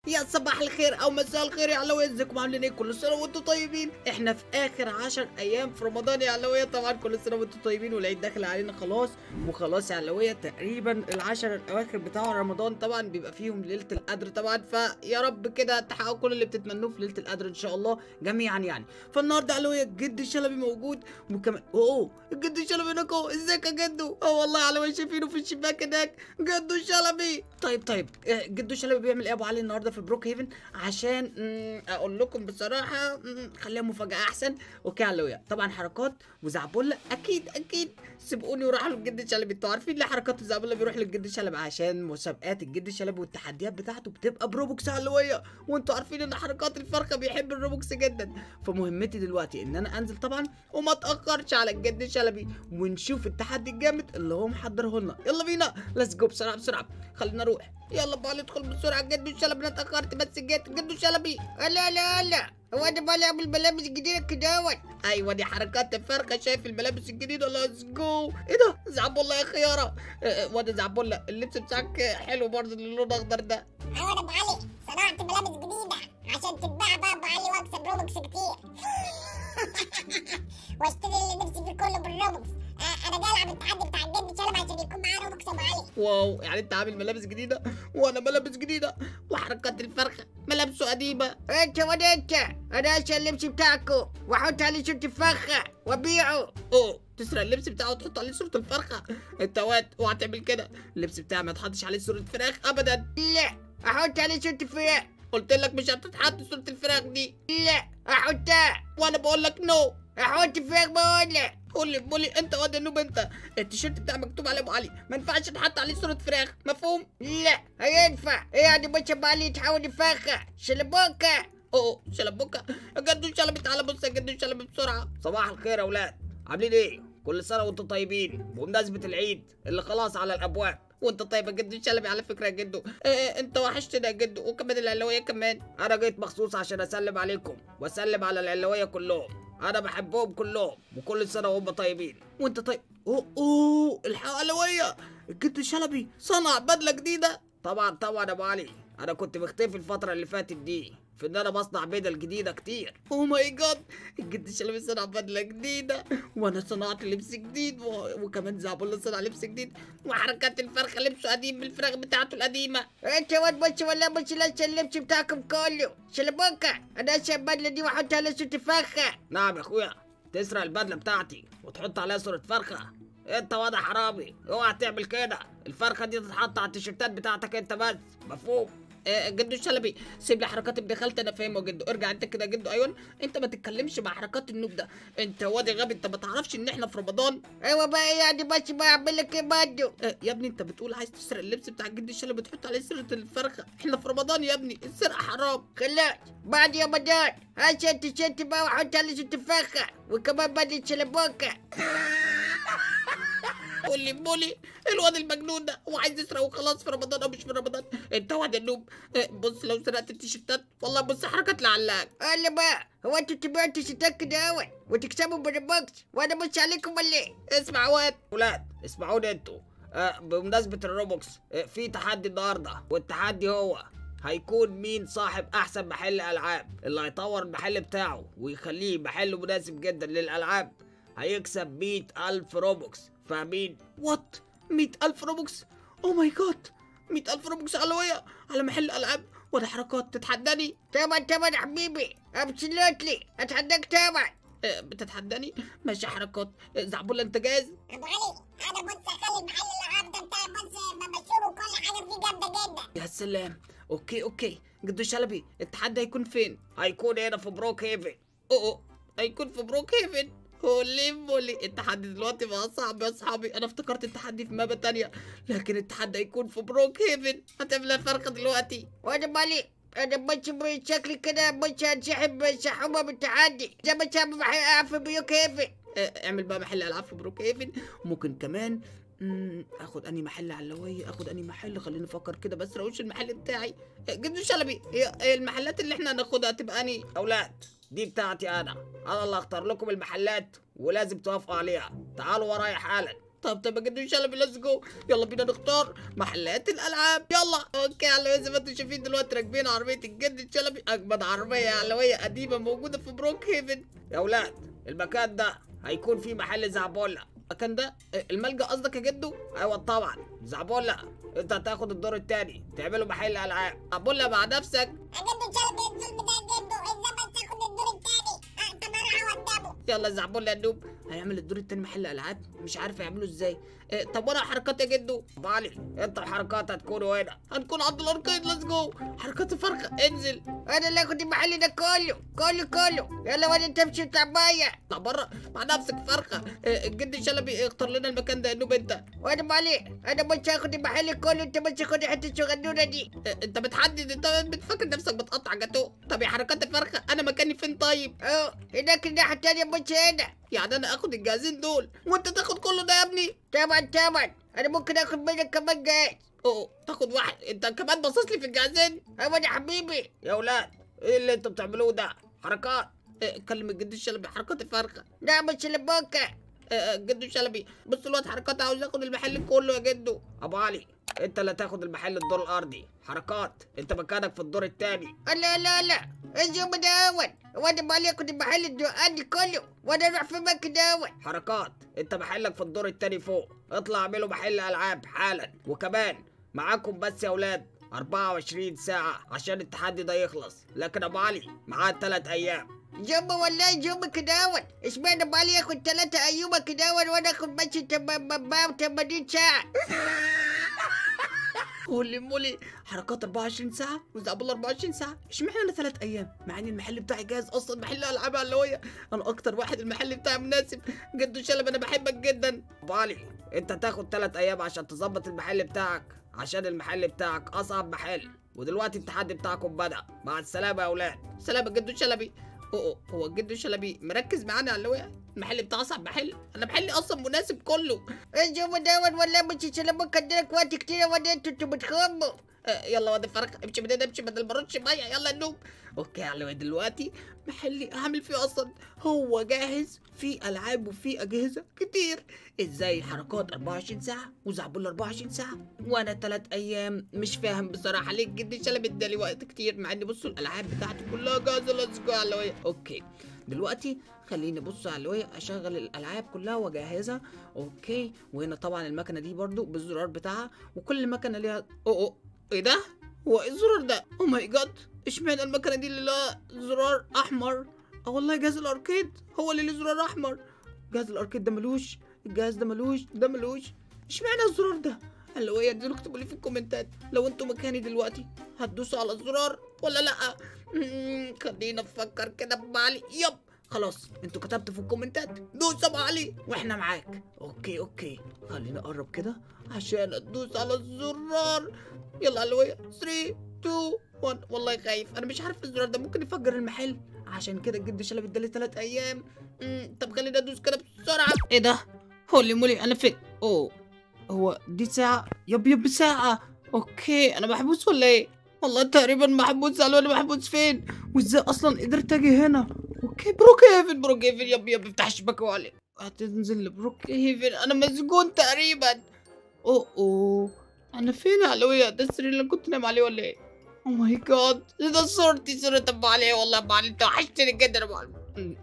يا صباح الخير او مساء الخير يا علوية ازيكم عاملين ايه كل سنه وانتم طيبين احنا في اخر 10 ايام في رمضان يا علوية طبعا كل سنه وانتم طيبين والعيد داخل علينا خلاص وخلاص يا علوية تقريبا العشر الاواخر بتاع رمضان طبعا بيبقى فيهم ليله القدر طبعا فيا رب كده تحققوا كل اللي بتتمنوه في ليله القدر ان شاء الله جميعا يعني فالنهارده علوية الجد الشلبي موجود وكمان اوه الجد الشلبي هناك اهو ازيك يا جدو اه والله على وش شايفينه في الشباك هناك جدو الشلبي طيب طيب آه، جدو الشلبي بيعمل ايه يا ابو علي النهارده في بروك هيفن عشان مم، اقول لكم بصراحه مم، خليها مفاجاه احسن اوكي يا علوية طبعا حركات وزعبله اكيد اكيد سيبوني وراحوا للجد الشلبي انتوا عارفين ليه حركات وزعبله بيروح للجد الشلبي عشان مسابقات الجد الشلبي والتحديات بتاعته بتبقى بروبوكس يا علوية وانتوا عارفين ان حركات الفرخه بيحب الروبوكس جدا فمهمتي دلوقتي ان انا انزل طبعا وما اتاخرش على الجد الشلبي ونشوف التحدي الجامد اللي هو محضره لنا يلا بينا ليتس جو بسرعه بسرعه خلينا نروح يلا بقى ندخل بسرعه جد الشلبي انا اتاخرت بس جيت جد الشلبي لا لا لا هو انا بقى اعمل ملابس جديده كده اول ايوه دي حركات الفرخه شايف الملابس الجديده ليتس جو ايه ده زعبولة يا خياره آه، واد زعبولة اللبس بتاعك حلو برضه اللي لونه اخضر ده ايوه انا ابو علي صنعت ملابس جديده عشان تتباع بقى ابو علي واكسب روبكس كتير واشتري اللي نفسي فيه كله بالروبكس آه، انا جاي العب التحدي بتاع الجد شلب عشان يكون معاه روبكس ابو علي واو يعني انت عامل ملابس جديده وانا ملابس جديده وحركات الفرخه ملابسه قديمه انت ولا انت انا اشيل اللبس بتاعكم واحط عليه شورت فخه وابيعه اوه تسرق اللبس بتاعه وتحط عليه صوره الفرخه انت واد اوعى تعمل كده اللبس بتاعي ما تحطش عليه صوره فراخ ابدا لا احط عليه شورت فراخ قلت لك مش هتتحط صوره الفراخ دي لا احطها وانا بقول لك نو احط فراخ بقول لك قول لي قول لي انت واد النوب انت التيشيرت بتاعك مكتوب عليه ابو علي ما ينفعش تحط عليه صوره فراخ مفهوم لا هينفع يعني مش ابو علي يتحول لفخه شلبوكه اوه شلبوكة يا جدو شلبي تعالى بص يا جدو شلبي بسرعه صباح الخير يا اولاد عاملين ايه كل سنه وانتم طيبين بمناسبه العيد اللي خلاص على الابواب وانت طيب يا جدو شلبي على فكره يا جدو إيه انت وحشتنا يا جدو وكمان العلويه كمان انا جيت مخصوص عشان اسلم عليكم واسلم على العلويه كلهم انا بحبهم كلهم وكل سنه وهم طيبين وانت طيب اوه اوه الحلويه الجدو شلبي صنع بدله جديده طبعا طبعا يا ابو علي انا كنت مختفي الفتره اللي فاتت دي في ان انا بصنع بدل جديده كتير اوه ماي جاد الجد شلبي صنع بدله جديده وانا صنعت لبس جديد و... وكمان زعبولة صنع لبس جديد وحركات الفرخه لبسه قديم بالفراخ بتاعته القديمه انت واد بس ولا مش لابس اللبس بتاعكم كله شلبوكه انا اشيل البدله دي واحط عليها شورت فخه نعم يا اخويا تسرق البدله بتاعتي وتحط عليها صوره فرخه انت واد حرامي اوعى تعمل كده الفرخه دي تتحط على التيشيرتات بتاعتك انت بس مفهوم آه، جدو الشلبي سيب لي حركات ابن خالتي انا فاهمه يا جدو ارجع انت كده يا جدو ايوه انت ما تتكلمش مع حركات النوب ده انت واد غبي انت ما تعرفش ان احنا في رمضان ايوه بقى يعني بس ما اعمل لك ايه برضه آه، يا ابني انت بتقول عايز تسرق اللبس بتاع جدو الشلبي تحط عليه صوره الفرخه احنا في رمضان يا ابني السرقه حرام خلاص بعد رمضان هشيل التيشيرت بقى واحط عليه شورت فخه وكمان بدله شلبوكه قول بولي الواد المجنون ده هو عايز يسرق وخلاص في رمضان او مش في رمضان انت واد النوب آه، بص لو سرقت التيشيرتات والله بص حركات لعلاك قال بقى هو انتوا تبيعوا التيشيرتات كده اول وتكسبوا بالبوكس وانا مش عليكم ولا ايه؟ اسمع يا واد ولاد اسمعوني انتوا آه بمناسبة الروبوكس آه في تحدي النهاردة والتحدي هو هيكون مين صاحب احسن محل العاب اللي هيطور المحل بتاعه ويخليه محل مناسب جدا للالعاب هيكسب مئة الف روبوكس فاهمين وات مئة الف روبوكس او ماي جاد مئة الف روبوكس علوية على محل العاب ولا حركات تتحداني طبعا طبعا يا حبيبي ابسولوتلي اتحداك طبعا آه بتتحداني ماشي حركات آه زعبولة انت جاهز ابو علي انا بص اخلي محل الالعاب ده بتاعي بص مشهور وكل حاجه فيه جامده جدا يا سلام اوكي اوكي جدو شلبي التحدي هيكون فين هيكون هنا في بروك هيفن اوه هيكون في بروك هيفن هولي مولي التحدي دلوقتي بقى صعب يا اصحابي انا افتكرت التحدي في مابا تانية لكن التحدي هيكون في بروك هيفن هتعمل فرخة دلوقتي وانا مالي انا مش شكلي كده مش هنسحب سحوبه بالتحدي زي ما سحب في بيوك هيفن آه، اعمل بقى محل العاب في بروك هيفن ممكن كمان مم، اخد اني محل علوية اخد اني محل خليني افكر كده بس روش المحل بتاعي آه، جدو شلبي هي هي المحلات اللي احنا هناخدها تبقى اني اولاد دي بتاعتي انا انا اللي اختار لكم المحلات ولازم توافقوا عليها تعالوا ورايا حالا طب طب يا جدو شلبي ليتس جو يلا بينا نختار محلات الالعاب يلا اوكي يا علوية زي ما انتم شايفين دلوقتي راكبين عربيه الجد شلبي اجمد عربيه علويه قديمه موجوده في بروك هيفن يا اولاد المكان ده هيكون فيه محل زعبولة المكان ده آه، الملجأ قصدك يا جدو ايوه طبعا زعبولة انت هتاخد الدور التاني تعملوا محل العاب زعبولة مع نفسك جدو شلبي الظلم ده يا جدو ازاي بس تاخد الدور التاني اه طب انا هودبه يلا زعبولة يا نوب هيعمل الدور التاني محل العاب مش عارف يعملوا ازاي إيه طب وانا حركات يا جدو بالي انت الحركات هتكونوا هنا هنكون عند الاركيد ليتس جو حركات فرخه انزل انا اللي اخد المحل ده كله كله كله يلا وانا تمشي تعبايا اطلع بره مع نفسك فرخه إيه الجد شلبي اختار لنا المكان ده يا نوب انت وانا مالي انا مش هاخد المحل كله انت مش هاخد حته الصغنونه دي إيه انت بتحدد انت بتفكر نفسك بتقطع جاتوه طب يا حركات الفرخه انا مكاني فين طيب اه هناك الناحيه التانيه مش هنا يعني انا اخد الجهازين دول وانت تاخد كله ده يا ابني طبعا طبعا انا ممكن اخد منك كمان جاهز اوه تاخد واحد انت كمان باصص لي في الجهازين ايوه يا حبيبي يا اولاد ايه اللي انتوا بتعملوه ده حركات إيه كلم الجد الشلبي حركات الفرخه لا مش لبوكا إيه جدو شلبي بص الواد حركات عاوز ياخد المحل كله يا جدو ابو علي انت اللي تاخد المحل الدور الارضي حركات انت مكانك في الدور الثاني لا لا لا اليوم ده اول وانا مالي اخد المحل الدقاني كله وانا اروح في مكان اول حركات انت محلك في الدور الثاني فوق اطلع اعملوا محل العاب حالا وكمان معاكم بس يا اولاد 24 ساعة عشان التحدي ده يخلص لكن ابو علي معاه 3 ايام يوم والله يوم كداول اشمعنى مالي ياخد ثلاثة ايام كداول وانا اخد ماشي 80 ساعة قولي مولي حركات 24 ساعة وزعبل 24 ساعة اشمعنى انا ثلاث ايام مع ان المحل بتاعي جاهز اصلا محل العاب علوية انا اكتر واحد المحل بتاعي مناسب جدو شلب انا بحبك جدا ابو علي انت تاخد ثلاث ايام عشان تظبط المحل بتاعك عشان المحل بتاعك اصعب محل ودلوقتي التحدي بتاعكم بدأ مع السلامة يا اولاد سلامة جدو شلبي أوه هو جدو شلبي مركز معانا على اللي المحل بتاع اصعب محل انا محلي اصلا مناسب كله اليوم ده اول والله مش سلامك اديلك وقت كتير وانا انتوا انتوا بتخموا آه، يلا واد الفرخ امشي من هنا امشي بدل ما نرش ميه يلا نوم اوكي يا علوي دلوقتي محلي هعمل فيه اصلا هو جاهز في العاب وفي اجهزه كتير ازاي حركات 24 ساعه وزعبول 24 ساعه وانا 3 ايام مش فاهم بصراحه ليه جدي شلب ادالي وقت كتير مع ان بصوا الالعاب بتاعتي كلها جاهزه ليتس جو يا علوي اوكي دلوقتي خليني بص على اللوية اشغل الالعاب كلها واجهزها اوكي وهنا طبعا المكنه دي برضو بالزرار بتاعها وكل مكنه ليها اوه أوه. ايه ده هو ايه الزرار ده او ماي جاد اشمعنى المكنه دي اللي لها زرار احمر اه والله جهاز الاركيد هو اللي له زرار احمر جهاز الاركيد ده ملوش الجهاز ده ملوش ده ملوش اشمعنى الزرار ده اللي هي دول اكتبوا لي في الكومنتات لو انتوا مكاني دلوقتي هتدوسوا على الزرار ولا لا مم، خلينا نفكر كده بمعلي يب خلاص انتوا كتبتوا في الكومنتات دوس يا علي واحنا معاك اوكي اوكي خلينا اقرب كده عشان ادوس على الزرار يلا علوية 3 2 1 والله خايف انا مش عارف الزرار ده ممكن يفجر المحل عشان كده الجد شلب ادالي ثلاث ايام مم، طب خلينا ادوس كده بسرعه ايه ده هولي مولي انا فين اوه هو دي ساعه يب يب ساعه اوكي انا محبوس ولا ايه والله تقريبا محبوس قالوا انا محبوس فين وازاي اصلا قدرت اجي هنا اوكي بروك هيفن بروك هيفن يب يب افتح الشباك وعلي هتنزل لبروك هيفن انا مسجون تقريبا اوه اوه انا فين يا علوية ده السرير اللي كنت نايم عليه ولا ايه او ماي جاد ده صورتي صورة ابو علي والله ابو علي انت وحشتني جدا يا ابو علي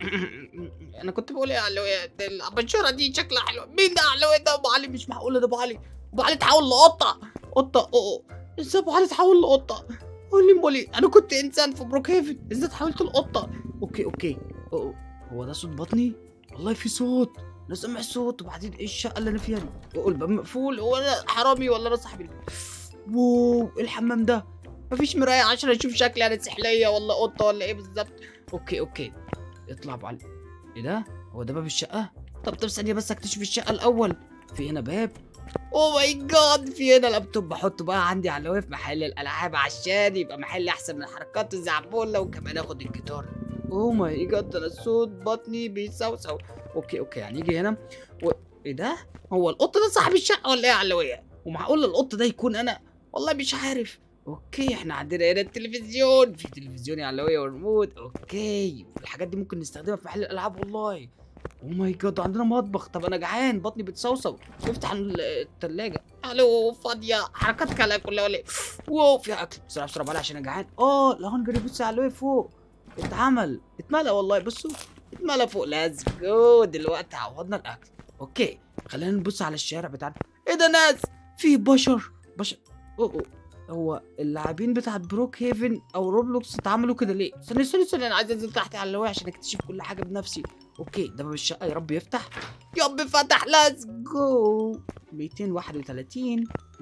انا كنت بقول ايه يا علوية ده الابشورة دي شكلها حلو مين ده يا علوية ده ابو علي مش معقول ده ابو علي ابو علي تحول لقطة قطة اوه ازاي ابو علي تحول لقطة قولي مولي انا كنت انسان في بروك هيفن ازاي تحولت لقطة اوكي اوكي أوه. هو ده صوت بطني والله في صوت انا سامع صوت وبعدين ايه الشقه اللي انا فيها دي هو الباب مقفول هو انا حرامي ولا انا صاحب البيت واو ايه الحمام ده مفيش مرايه عشان اشوف شكلي انا سحليه ولا قطه ولا ايه بالظبط اوكي اوكي اطلع ابو علي ايه ده هو ده باب الشقه طب طب ثانيه بس اكتشف الشقه الاول في هنا باب اوه ماي جاد في هنا لابتوب بحطه بقى عندي على واقف محل الالعاب عشان يبقى محل احسن من حركات الزعبوله وكمان اخد الجيتار اوه ماي جاد انا صوت بطني بيسوسو اوكي اوكي يعني يجي هنا و... ايه ده هو القط ده صاحب الشقه ولا ايه يا علويه ومعقول القط ده يكون انا والله مش عارف اوكي احنا عندنا هنا التلفزيون في تلفزيون يا علويه وريموت اوكي الحاجات دي ممكن نستخدمها في محل الالعاب والله او ماي جاد عندنا مطبخ طب انا جعان بطني بتصوصو افتح ال- التلاجة الو فاضية حركاتك على كلها ولا إيه؟ واو في اكل بسرعة بسرعة بقى عشان انا جعان اه الهنجري بص على الوي فوق اتعمل اتملى والله بصوا اتملى فوق ليتس جو دلوقتي عوضنا الاكل اوكي خلينا نبص على الشارع بتاعنا ايه ده ناس في بشر بشر اوه أوه. هو اللاعبين بتاعت بروك هيفن او روبلوكس اتعملوا كده ليه؟ استنى استنى استنى انا عايز انزل تحت على اللواء عشان اكتشف كل حاجه بنفسي اوكي ده باب الشقه يا رب يفتح يا رب فتح ليتس جو 231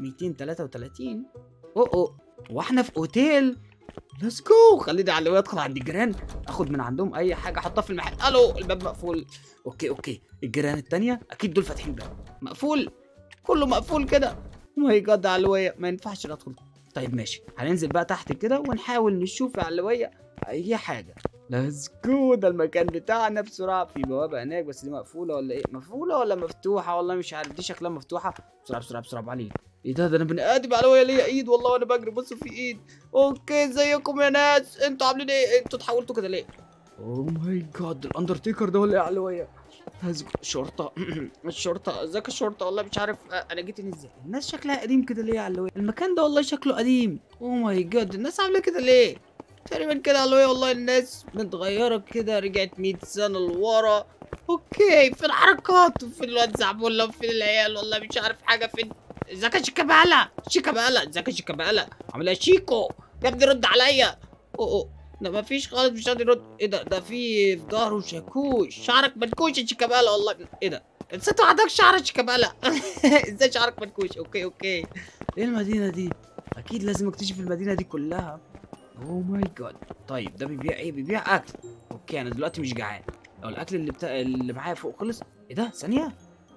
233 اوه اوه واحنا في اوتيل ليتس جو خليني على اللواء ادخل عند الجيران اخد من عندهم اي حاجه احطها في المحل الو الباب مقفول اوكي اوكي الجيران التانية اكيد دول فاتحين الباب مقفول كله مقفول كده ماي جاد علوية ما ينفعش ندخل طيب ماشي هننزل بقى تحت كده ونحاول نشوف يا علوية اي حاجة ليتس جو ده المكان بتاعنا بسرعة في بوابة هناك بس دي مقفولة ولا ايه مقفولة ولا مفتوحة والله مش عارف دي شكلها مفتوحة بسرعة بسرعة بسرعة علي ايه ده ده انا بني ادم علوية ليا ايد والله وانا بجري بصوا في ايد اوكي ازيكم يا ناس انتوا عاملين ايه انتوا اتحولتوا كده ليه اوه ماي جاد الاندرتيكر ده ولا ايه يا علوية هز- شرطة الشرطة ازيك الشرطة والله مش عارف أ- انا جيت هنا ازاي الناس شكلها قديم كده ليه يا علوية المكان ده والله شكله قديم اوه ماي جاد الناس عاملة كده ليه تقريبا كده يا علوية والله الناس متغيرة كده رجعت 100 سنة لورا اوكي فين الحركات وفين الواد زعبولة وفين العيال والله مش عارف حاجة فين ازيك يا شيكابالا شيكابالا ازيك يا شيكابالا عامل ايه يا شيكو يا ابني رد عليا اوه اوه ده مفيش خالص مش قادر يرد ايه ده ده في في ظهره شاكوش شعرك منكوش يا شيكابالا والله ايه ده انت ما عندك شعر يا شيكابالا ازاي شعرك منكوش اوكي اوكي ايه المدينه دي اكيد لازم اكتشف المدينه دي كلها اوه ماي جاد طيب ده بيبيع ايه بيبيع اكل اوكي انا دلوقتي مش جعان لو الاكل اللي بتا... اللي معايا فوق خلص ايه ده ثانيه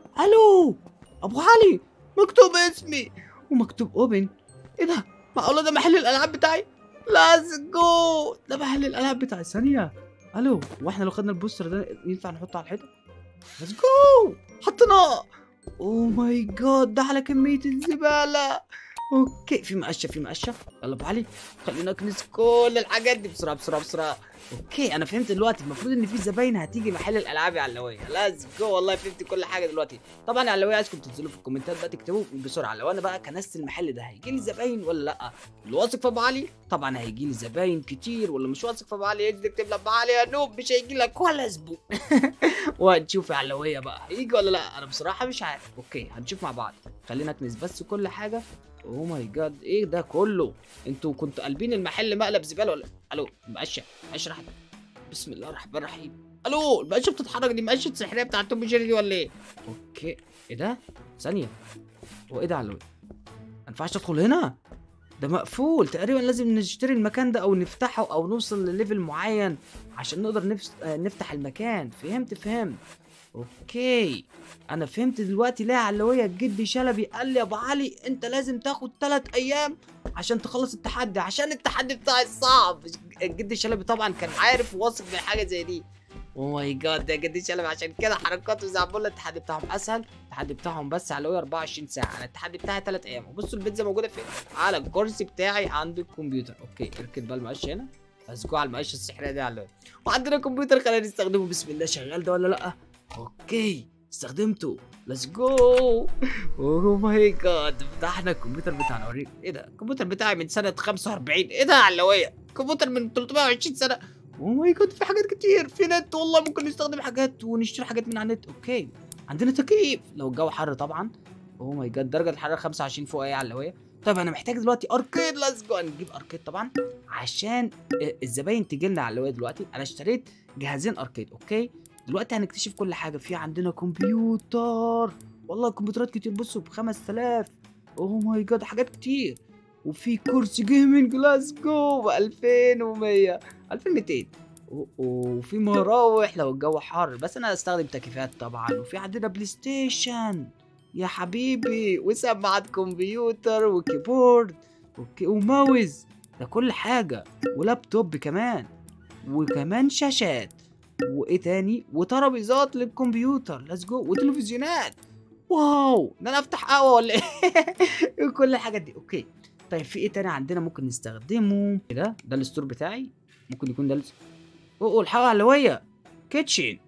الو ابو علي مكتوب اسمي ومكتوب اوبن ايه ده معقوله ده محل الالعاب بتاعي ليتس جو ده محل الالعاب بتاع ثانيه الو واحنا لو خدنا البوستر ده ينفع نحطه على الحيطه ليتس جو حطيناه اوه ماي جاد ده على كميه الزباله اوكي في مقشه في مقشه يلا ابو علي خلينا نكنس كل الحاجات دي بسرعه بسرعه بسرعه اوكي انا فهمت دلوقتي المفروض ان في زباين هتيجي محل الالعاب يا علويه ليتس جو والله فهمت كل حاجه دلوقتي طبعا يا علويه عايزكم تنزلوا في الكومنتات بقى تكتبوا بسرعه لو انا بقى كنست المحل ده هيجي لي زباين ولا لا اللي واثق في ابو علي طبعا هيجي لي زباين كتير ولا مش واثق في ابو علي يجي يكتب لابو علي يا نوب مش هيجي لك ولا زبون وهنشوف يا علويه بقى هيجي ولا لا انا بصراحه مش عارف اوكي هنشوف مع بعض خلينا نكنس بس كل حاجه اوه ماي جاد ايه ده كله انتوا كنتوا قلبين المحل مقلب زباله ولا الو المقشه مقشه راحت بسم الله الرحمن الرحيم الو المقشه بتتحرك دي مقشه سحريه بتاعت توم جيري دي ولا ايه اوكي ايه ده ثانيه هو ايه ده علوي ما ينفعش ادخل هنا ده مقفول تقريبا لازم نشتري المكان ده او نفتحه او نوصل لليفل معين عشان نقدر نفس... آه، نفتح المكان فهمت فهمت اوكي انا فهمت دلوقتي ليه علوية جدي شلبي قال لي يا ابو علي انت لازم تاخد ثلاث ايام عشان تخلص التحدي عشان التحدي بتاعي صعب جدي شلبي طبعا كان عارف وواثق من حاجه زي دي اوه ماي جاد ده جدي شلبي عشان كده حركاته زعبولة التحدي بتاعهم اسهل التحدي بتاعهم بس علوية 24 ساعه انا التحدي بتاعي 3 ايام وبصوا البيتزا موجوده فين على الكرسي بتاعي عند الكمبيوتر اوكي اركن بقى المقشه هنا اسجوا على المقشه السحريه دي على وعندنا كمبيوتر خلينا نستخدمه بسم الله شغال ده ولا لا اوكي استخدمته ليتس جو اوه ماي جاد فتحنا الكمبيوتر بتاعنا اوريك ايه ده الكمبيوتر بتاعي من سنه 45 ايه ده يا علويه كمبيوتر من 320 سنه اوه ماي جاد في حاجات كتير في نت والله ممكن نستخدم حاجات ونشتري حاجات من على النت اوكي عندنا تكييف لو الجو حر طبعا اوه ماي جاد درجه الحراره 25 فوق ايه يا علويه طيب انا محتاج دلوقتي اركيد ليتس جو نجيب اركيد طبعا عشان الزباين تجي لنا على الواد دلوقتي انا اشتريت جهازين اركيد اوكي دلوقتي هنكتشف كل حاجه في عندنا كمبيوتر والله كمبيوترات كتير بصوا ب 5000 اوه ماي جاد حاجات كتير وفي كرسي جيمنج ليتس جو ب 2100 2200 أوه، وفي مراوح لو الجو حر بس انا هستخدم تكييفات طبعا وفي عندنا بلاي ستيشن يا حبيبي وسماعات كمبيوتر وكيبورد اوكي وماوس ده كل حاجه ولابتوب كمان وكمان شاشات وايه تاني وترابيزات للكمبيوتر ليتس جو وتلفزيونات واو ده انا افتح قهوه ولا ايه كل الحاجات دي اوكي طيب في ايه تاني عندنا ممكن نستخدمه ايه ده ده الستور بتاعي ممكن يكون ده الس- اوه الحاجه علويه كيتشن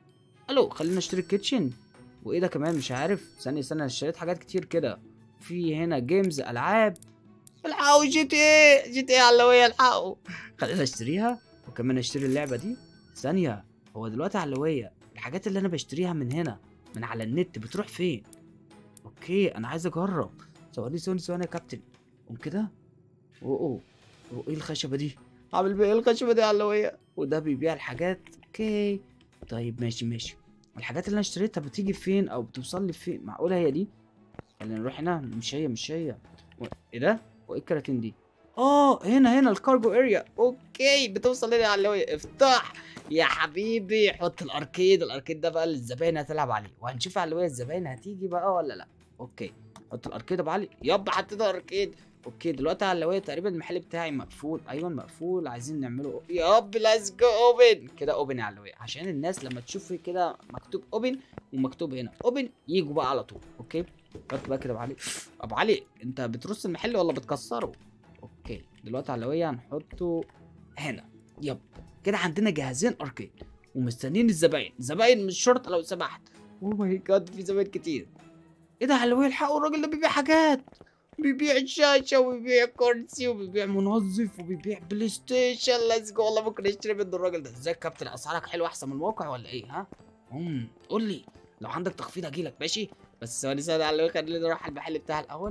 الو خلينا نشتري الكيتشن وايه ده كمان مش عارف ثانيه استنى انا اشتريت حاجات كتير كده في هنا جيمز العاب الحقوا جي تي ايه جي تي ايه علوية الحقوا خلينا اشتريها وكمان اشتري اللعبه دي ثانيه هو دلوقتي علوية الحاجات اللي انا بشتريها من هنا من على النت بتروح فين اوكي انا عايز اجرب ثواني ثواني ثواني يا كابتن قوم كده اوه اوه أوه، ايه الخشبه دي عامل بيه ايه الخشبه دي علوية وده بيبيع الحاجات اوكي طيب ماشي ماشي الحاجات اللي انا اشتريتها بتيجي فين او بتوصل لي فين معقوله هي دي خلينا نروح هنا مش هي مش هي و- ايه ده وايه الكراتين دي اه هنا هنا الكارجو اريا اوكي بتوصل لي على اللي افتح يا حبيبي حط الاركيد الاركيد ده بقى اللي الزباين هتلعب عليه وهنشوف على الزباين هتيجي بقى ولا لا اوكي حط الاركيد ابو علي يابا حطيت الاركيد اوكي دلوقتي على اللي تقريبا المحل بتاعي مقفول ايوه مقفول عايزين نعمله ياب ليتس جو اوبن كده اوبن على اللي عشان الناس لما تشوف كده مكتوب اوبن ومكتوب هنا اوبن يجوا بقى على طول اوكي حط بقى كده ابو علي ابو علي انت بترص المحل ولا بتكسره اوكي دلوقتي على اللي هنحطه هنا يب كده عندنا جهازين اركيد ومستنيين الزباين زباين من الشرطه لو سمحت اوه ماي جاد في زباين كتير ايه ده علوي الحقوا الراجل ده بيبيع حاجات بيبيع شاشة وبيبيع كرسي وبيبيع منظف وبيبيع بلاي ستيشن ليتس جو والله ممكن اشتري من الراجل ده ازيك يا كابتن اسعارك حلوه احسن من الموقع ولا ايه ها؟ امم قول لي لو عندك تخفيض اجيلك ماشي بس ثواني ثواني على خلينا نروح المحل بتاعي الاول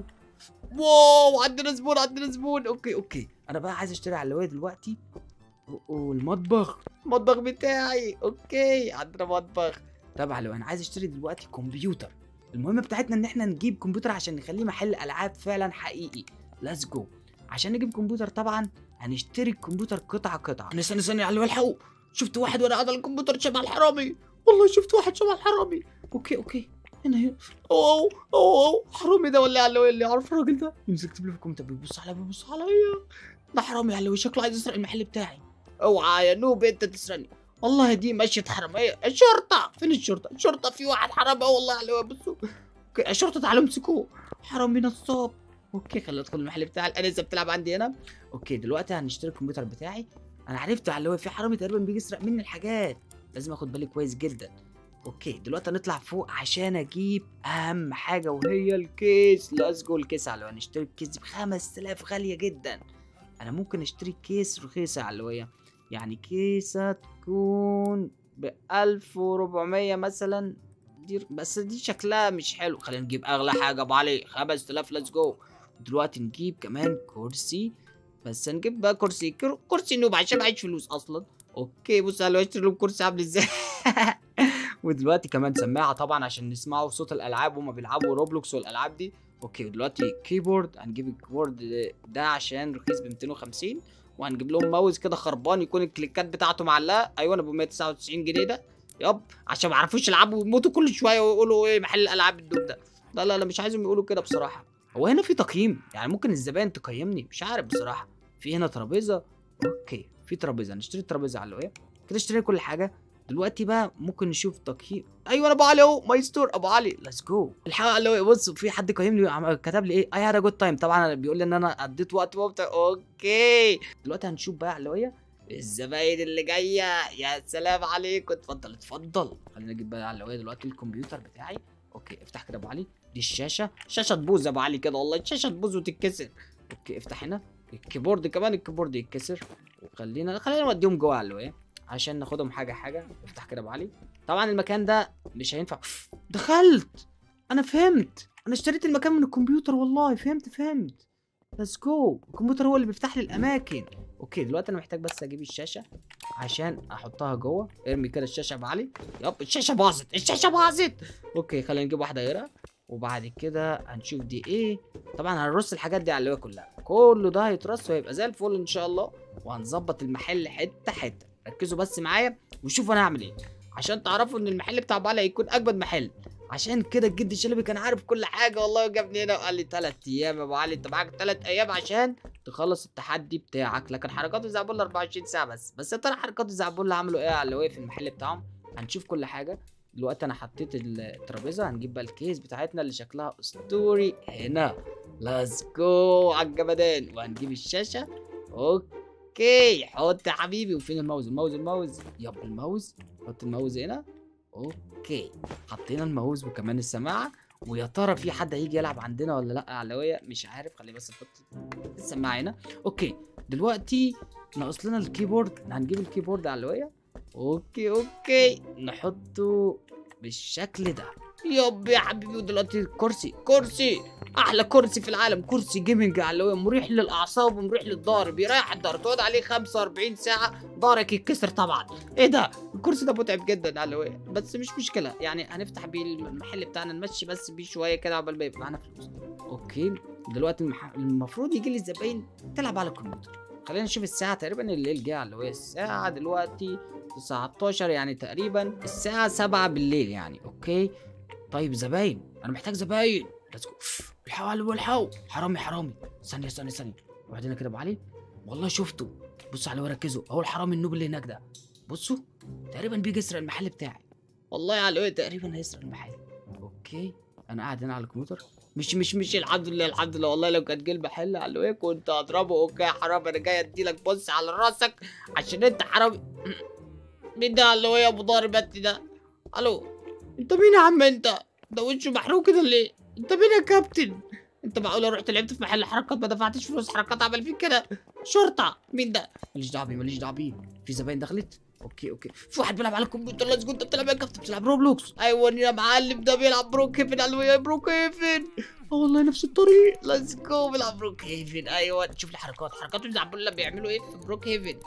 واو عندنا زبون عندنا زبون اوكي اوكي انا بقى عايز اشتري علوية دلوقتي و- والمطبخ المطبخ بتاعي اوكي عندنا مطبخ طب علوية انا عايز اشتري دلوقتي كمبيوتر المهمه بتاعتنا ان احنا نجيب كمبيوتر عشان نخليه محل العاب فعلا حقيقي ليتس جو عشان نجيب كمبيوتر طبعا هنشتري الكمبيوتر قطعه قطعه انا استنى استنى على الحقوا شفت واحد وانا قاعد على الكمبيوتر شبه الحرامي والله شفت واحد شبه الحرامي اوكي اوكي هنا هنا اوه اوه اوه حرامي ده ولا علوي اللي يعرف الراجل ده يمسك كتب لي في الكومنت بيبص عليا بيبص عليا ده حرامي علوي شكله عايز يسرق المحل بتاعي اوعى يا نوب انت تسرقني والله دي مشية حرامية الشرطة فين الشرطة الشرطة في واحد حرامي والله علوي بصوا اوكي الشرطة تعالوا امسكوه حرامي نصاب اوكي خلينا ندخل المحل بتاعي الانسه بتلعب عندي هنا اوكي دلوقتي هنشتري الكمبيوتر بتاعي انا عرفت على اللي هو في حرامي تقريبا بيجي يسرق مني الحاجات لازم اخد بالي كويس جدا اوكي دلوقتي هنطلع فوق عشان اجيب اهم حاجه وهي الكيس ليتس جو الكيس على هنشتري الكيس دي ب 5000 غاليه جدا انا ممكن اشتري كيس رخيصه على اللي يعني كيسه تكون ب 1400 مثلا دي بس دي شكلها مش حلو خلينا نجيب اغلى حاجه ابو علي 5000 ليتس جو دلوقتي نجيب كمان كرسي بس هنجيب بقى كرسي كر- كرسي نوب عشان معيش فلوس اصلا اوكي بص على اشتري لهم كرسي عامل ازاي ودلوقتي كمان سماعه طبعا عشان نسمعوا صوت الالعاب وهما بيلعبوا روبلوكس والالعاب دي اوكي ودلوقتي كيبورد هنجيب الكيبورد ده عشان رخيص ب 250 وهنجيب لهم ماوس كده خربان يكون الكليكات بتاعته معلقه ايوه انا ب 199 جنيه ده يب عشان ما يعرفوش يلعبوا ويموتوا كل شويه ويقولوا ايه محل الالعاب الدوب ده لا لا لا مش عايزهم يقولوا كده بصراحه هو هنا في تقييم يعني ممكن الزبائن تقيمني مش عارف بصراحه في هنا ترابيزه اوكي في ترابيزه نشتري الترابيزه على ايه كده اشتري كل حاجه دلوقتي بقى ممكن نشوف تقييم ايوه انا ابو علي اهو ماي ستور ابو علي ليتس جو الحقيقه اللي هو بص في حد قيمني عم- كتب لي ايه اي هاد جود تايم طبعا بيقول لي ان انا قضيت وقت ممتع اوكي دلوقتي هنشوف بقى على اللي هي الزباين اللي جايه يا سلام عليكم اتفضل اتفضل خلينا نجيب بقى على اللي هي دلوقتي الكمبيوتر بتاعي اوكي افتح كده ابو علي دي الشاشه شاشه تبوظ يا ابو علي كده والله الشاشه تبوظ وتتكسر اوكي افتح هنا الكيبورد كمان الكيبورد يتكسر وخلينا خلينا نوديهم جوه على ايه عشان ناخدهم حاجه حاجه افتح كده ابو علي طبعا المكان ده مش هينفع دخلت انا فهمت انا اشتريت المكان من الكمبيوتر والله فهمت فهمت ليتس جو الكمبيوتر هو اللي بيفتح لي الاماكن اوكي دلوقتي انا محتاج بس اجيب الشاشه عشان احطها جوه ارمي كده الشاشه يا ابو علي يب الشاشه باظت الشاشه باظت اوكي خلينا نجيب واحده غيرها وبعد كده هنشوف دي ايه طبعا هنرص الحاجات دي على اللي هو كلها كله ده هيترص وهيبقى زي الفل ان شاء الله وهنظبط المحل حته حته ركزوا بس معايا وشوفوا انا هعمل ايه عشان تعرفوا ان المحل بتاع ابو علي هيكون اجمد محل عشان كده الجد الشلبي كان عارف كل حاجه والله جابني هنا وقال لي ثلاث ايام يا ابو علي انت معاك ثلاث ايام عشان تخلص التحدي بتاعك لكن حركات زعبول 24 ساعه بس بس يا ترى حركات زعبول عملوا ايه على اللي في المحل بتاعهم هنشوف كل حاجه دلوقتي انا حطيت الترابيزه هنجيب بقى الكيس بتاعتنا اللي شكلها اسطوري هنا ليتس جو على الجمدان وهنجيب الشاشه اوكي حط يا حبيبي وفين الماوس الماوس الماوس يب الماوس حط الماوس هنا اوكي حطينا الماوس وكمان السماعه ويا ترى في حد هيجي يلعب عندنا ولا لا علوية مش عارف خلي بس نحط السماعه هنا اوكي دلوقتي ناقص لنا الكيبورد هنجيب الكيبورد علوية اوكي اوكي نحطه بالشكل ده يب يا حبيبي ودلوقتي كرسي كرسي احلى كرسي في العالم كرسي جيمنج علوية مريح للاعصاب ومريح للظهر بيريح الظهر تقعد عليه 45 ساعه ظهرك يتكسر طبعا ايه ده الكرسي ده متعب جدا علوية بس مش مشكله يعني هنفتح بيه المحل بتاعنا نمشي بس بيه شويه كده عقبال ما يبقى معانا فلوس اوكي دلوقتي المح... المفروض يجي لي الزباين تلعب على الكمبيوتر خلينا نشوف الساعه تقريبا الليل جه على الوية الساعه دلوقتي 19 يعني تقريبا الساعه 7 بالليل يعني اوكي طيب زباين انا محتاج زباين ليتس جو الحقوا علي الحقوا حرامي حرامي ثانيه ثانيه ثانيه واحد هنا كده يا ابو علي والله شفته بصوا على ركزوا اهو الحرامي النوب اللي هناك ده بصوا تقريبا بيجي يسرق المحل بتاعي والله على الوقت تقريبا هيسرق المحل اوكي انا قاعد هنا على الكمبيوتر مش مش مش الحمد لله الحمد لله والله لو كان جه المحل على الوقت كنت هضربه اوكي يا حرام انا جاي اديلك بص على راسك عشان انت حرامي مين ده على الوقت يا ابو ضارب انت ده الو انت مين يا عم انت ده وشه محروق كده ليه انت مين يا كابتن انت معقوله رحت لعبت في محل حركات ما دفعتش فلوس حركات عمل فيك كده شرطه مين ده ماليش دعوه بيه ماليش دعوه بيه في زباين دخلت اوكي اوكي في واحد بيلعب على الكمبيوتر لازم انت بتلعب يا كابتن بتلعب روبلوكس ايوه يا معلم ده بيلعب بروك هيفن قالوا يا بروك هيفن اه والله نفس الطريق ليتس جو بيلعب بروك هيفن ايوه شوف لي حركات حركات بيلعبوا بيعملوا ايه في بروك هيفن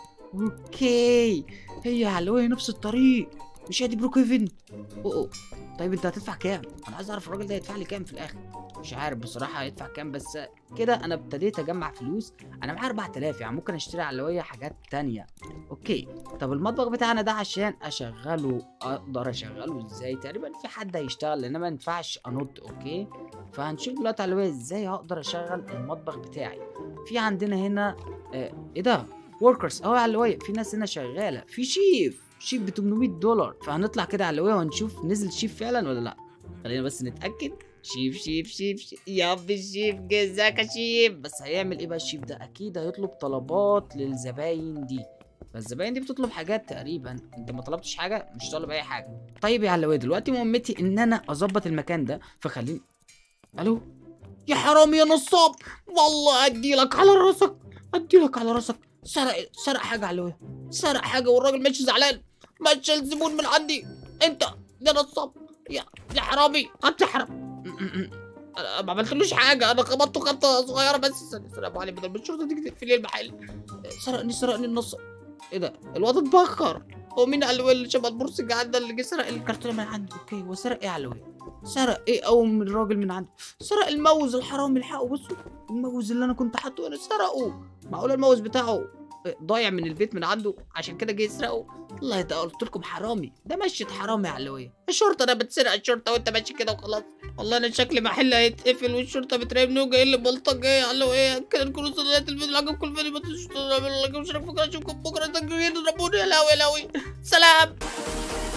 اوكي هي علوية نفس الطريق مش هي دي بروك هيفن أوه أوه. طيب انت هتدفع كام انا عايز اعرف الراجل ده هيدفع لي كام في الاخر مش عارف بصراحه هيدفع كام بس كده انا ابتديت اجمع فلوس انا معايا 4000 يعني ممكن اشتري علوية حاجات تانية اوكي طب المطبخ بتاعنا ده عشان اشغله اقدر اشغله ازاي تقريبا في حد هيشتغل لان ما ينفعش انط اوكي فهنشوف دلوقتي علوية ازاي هقدر اشغل المطبخ بتاعي في عندنا هنا آه ايه ده وركرز اهو على الواقع في ناس هنا شغاله في شيف شيف ب 800 دولار فهنطلع كده على الواقع ونشوف نزل شيف فعلا ولا لا خلينا بس نتاكد شيف شيف شيف, شيف. يا ابني الشيف جزاك يا شيف بس هيعمل ايه بقى الشيف ده اكيد هيطلب طلبات للزباين دي فالزباين دي بتطلب حاجات تقريبا انت ما طلبتش حاجه مش طالب اي حاجه طيب يا علوي دلوقتي مهمتي ان انا اظبط المكان ده فخليني الو يا حرامي يا نصاب والله اديلك على راسك اديلك على راسك سرق سرق حاجه علوي سرق حاجه والراجل ماشي زعلان مشى الزبون من عندي انت يا نصاب يا يا حرامي انت حرام انا ما عملتلوش حاجه انا خبطته خبطه صغيره بس سرق ابو علي بدل ما الشرطه تيجي تقفل لي المحل سرقني سرقني النصاب ايه ده الواد اتبخر هو مين قال له اللي شبه البرتقال ده اللي جه سرق الكرتونه من عندي اوكي هو سرق ايه يا علوي سرق ايه او من الراجل من عندي سرق الموز الحرامي الحقه بصوا الموز اللي انا كنت حاطه انا سرقه معقول الموز بتاعه ضايع من البيت من عنده عشان كده جه يسرقه والله ده قلت لكم حرامي ده مشية حرامي يا علوية الشرطة انا بتسرق الشرطة وانت ماشي كده وخلاص والله انا شكلي محل هيتقفل والشرطة بتراقبني وجاي لي بلطجة ايه علوية كده نكون وصلنا الفيديو اللي عجبكم الفيديو ما تنسوش تعملوا لايك واشتراك في القناة اشوفكم بكرة تنجرين ربوني يا لهوي يا لهوي سلام